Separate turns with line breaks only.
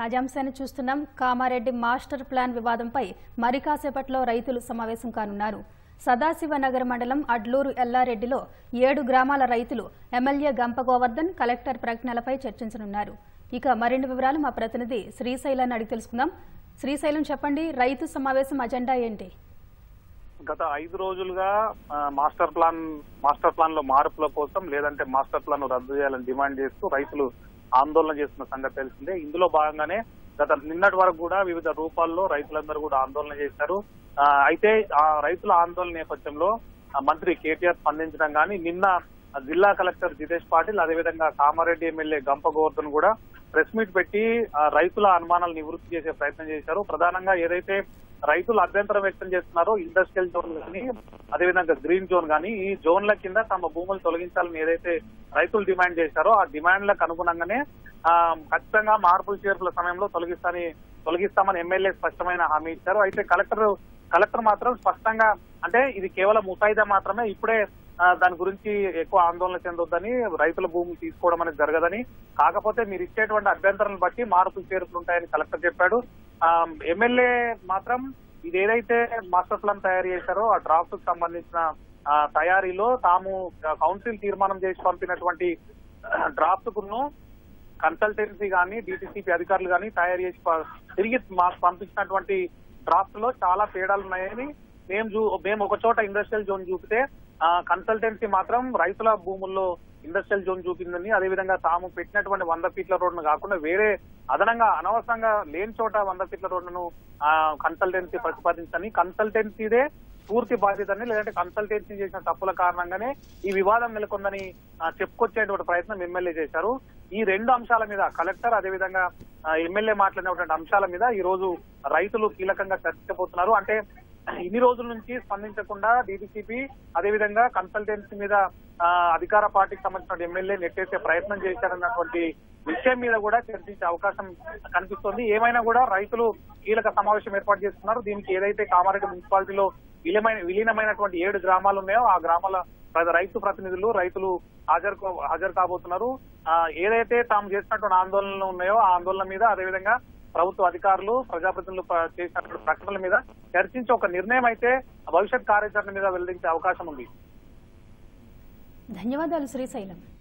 తాజాంశాన్ని చూస్తున్నాం Kamareddy master plan వివాదంపై మరి కాసేపట్లో రైతులు సమావేశం కానున్నారు సదాశివనగర్ మండలం అడ్లూరు ఎల్లారెడ్డిలో ఏడు గ్రామాల రైతులు ఎమ్మెల్యే గంప గోవర్ధన్ కలెక్టర్ ప్రకటనలపై చర్చించనున్నారు ఇక మరిన్ని వివరాలు మా ప్రతినిధి శ్రీశైలాన్ని అడిగి తెలుసుకుందాం శ్రీశైలం చెప్పండి రైతు సమావేశం అజెండా ఏంటి
గత ఐదు రోజులుగా ఆ, మాస్టర్ ప్లాన్ మాస్టర్ ప్లాన్ లో మార్పుల కోసం లేదంటే మాస్టర్ ప్లాన్ రద్దు చేయాలని డిమాండ్ చేస్తూ రైతులు ఆందోళన చేస్తున్న సంగతి తెలిసిందే ఇందులో భాగంగానే గత నిన్నటి వరకు కూడా వివిధ రూపాల్లో రైతులందరూ కూడా ఆందోళన చేశారు ఆ, అయితే ఆ రైతుల ఆందోళన నేపథ్యంలో ఆ, మంత్రి కేటీఆర్ స్పందించడం కానీ నిన్న ఆ, జిల్లా కలెక్టర్ జితేష్ పాటిల్ అదేవిధంగా కామారెడ్డి ఎమ్మెల్యే గంప గోవర్ధన్ కూడా ప్రెస్ మీట్ పెట్టి ఆ, రైతుల అనుమానాలు నివృత్తి చేసే ప్రయత్నం చేశారు ప్రధానంగా ఏదైతే రైతులు అభ్యంతరం వ్యక్తం చేస్తున్నారో ఇండస్ట్రియల్ జోన్ కానీ అదేవిధంగా గ్రీన్ జోన్ కానీ ఈ జోన్ల కింద తమ భూములు తొలగించాలని ఏదైతే రైతులు డిమాండ్ చేశారో ఆ డిమాండ్లకు అనుగుణంగానే ఆ, ఖచ్చితంగా మార్పులు చేర్పుల సమయంలో తొలగిస్తాని తొలగిస్తామని ఎమ్మెల్యే స్పష్టమైన హామీ ఇచ్చారు అయితే కలెక్టర్ కలెక్టర్ మాత్రం స్పష్టంగా అంటే ఇది కేవలం ముసాయిదా మాత్రమే ఇప్పుడే ఆ, దాని గురించి ఎక్కువ ఆందోళన చెందొద్దని రైతుల భూములు తీసుకోవడం అనేది జరగదని కాకపోతే మీరు ఇచ్చేటువంటి అభ్యంతరాలను బట్టి మార్పులు చేర్పులు ఉంటాయని కలెక్టర్ చెప్పాడు ఆ, ఎమ్మెల్యే మాత్రం ఇది ఏదైతే మాస్టర్ ప్లాన్ తయారు చేశారో ఆ డ్రాఫ్ట్ కు సంబంధించిన ఆ, తయారీలో తాము ఆ, కౌన్సిల్ తీర్మానం చేసి పంపినటువంటి డ్రాఫ్ట్ కును కన్సల్టెన్సీ కానీ డిటిసిపి అధికారులు కానీ తయారు చేసి ప- తిరిగి మాకు పంపించినటువంటి డ్రాఫ్ట్ లో చాలా తేడాలు ఉన్నాయని మేము చూ మేము ఒక చోట ఇండస్ట్రియల్ జోన్ చూపితే ఆ కన్సల్టెన్సీ మాత్రం రైతుల భూముల్లో ఇండస్ట్రియల్ జోన్ చూపిందని అదేవిధంగా తాము పెట్టినటువంటి వంద ఫీట్ల రోడ్డును కాకుండా వేరే అదనంగా అనవసరంగా లేని చోట వంద ఫీట్ల రోడ్డును ఆ కన్సల్టెన్సీ ప్రతిపాదించని కన్సల్టెన్సీదే పూర్తి బాధ్యతని లేదంటే కన్సల్టెన్సీ చేసిన తప్పుల కారణంగానే ఈ వివాదం నెలకొందని ఆ, చెప్పుకొచ్చేటువంటి ప్రయత్నం ఎమ్మెల్యే చేశారు ఈ రెండు అంశాల మీద కలెక్టర్ అదేవిధంగా ఆ, ఎమ్మెల్యే మాట్లాడినటువంటి అంశాల మీద ఈ రోజు రైతులు కీలకంగా చర్చించబోతున్నారు అంటే ఇన్ని రోజుల నుంచి స్పందించకుండా డీటీసీపీ అదేవిధంగా కన్సల్టెన్సీ మీద ఆ, అధికార పార్టీకి సంబంధించిన ఎమ్మెల్యే నెట్టేసే ప్రయత్నం చేశారన్నటువంటి విషయం మీద కూడా చర్చించే అవకాశం కనిపిస్తోంది ఏమైనా కూడా రైతులు కీలక సమావేశం ఏర్పాటు చేస్తున్నారు దీనికి ఏదైతే కామారెడ్డి మున్సిపాలిటీలో విలీనమైన విలీనమైనటువంటి ఏడు గ్రామాలు ఉన్నాయో ఆ గ్రామాల ప్ర- రైతు ప్రతినిధులు రైతులు హాజరు కో- హాజరు కాబోతున్నారు ఆ, ఏదైతే తాము చేసినటువంటి ఆందోళనలు ఉన్నాయో ఆ ఆందోళన మీద అదేవిధంగా ప్రభుత్వ అధికారులు ప్రజాప్రతినిధులు ప్ర- చేసినటువంటి ప్రకటనల మీద చర్చించి ఒక నిర్ణయం అయితే భవిష్యత్ కార్యాచరణ మీద వెల్లడించే అవకాశం ఉంది
ధన్యవాదాలు శ్రీశైలం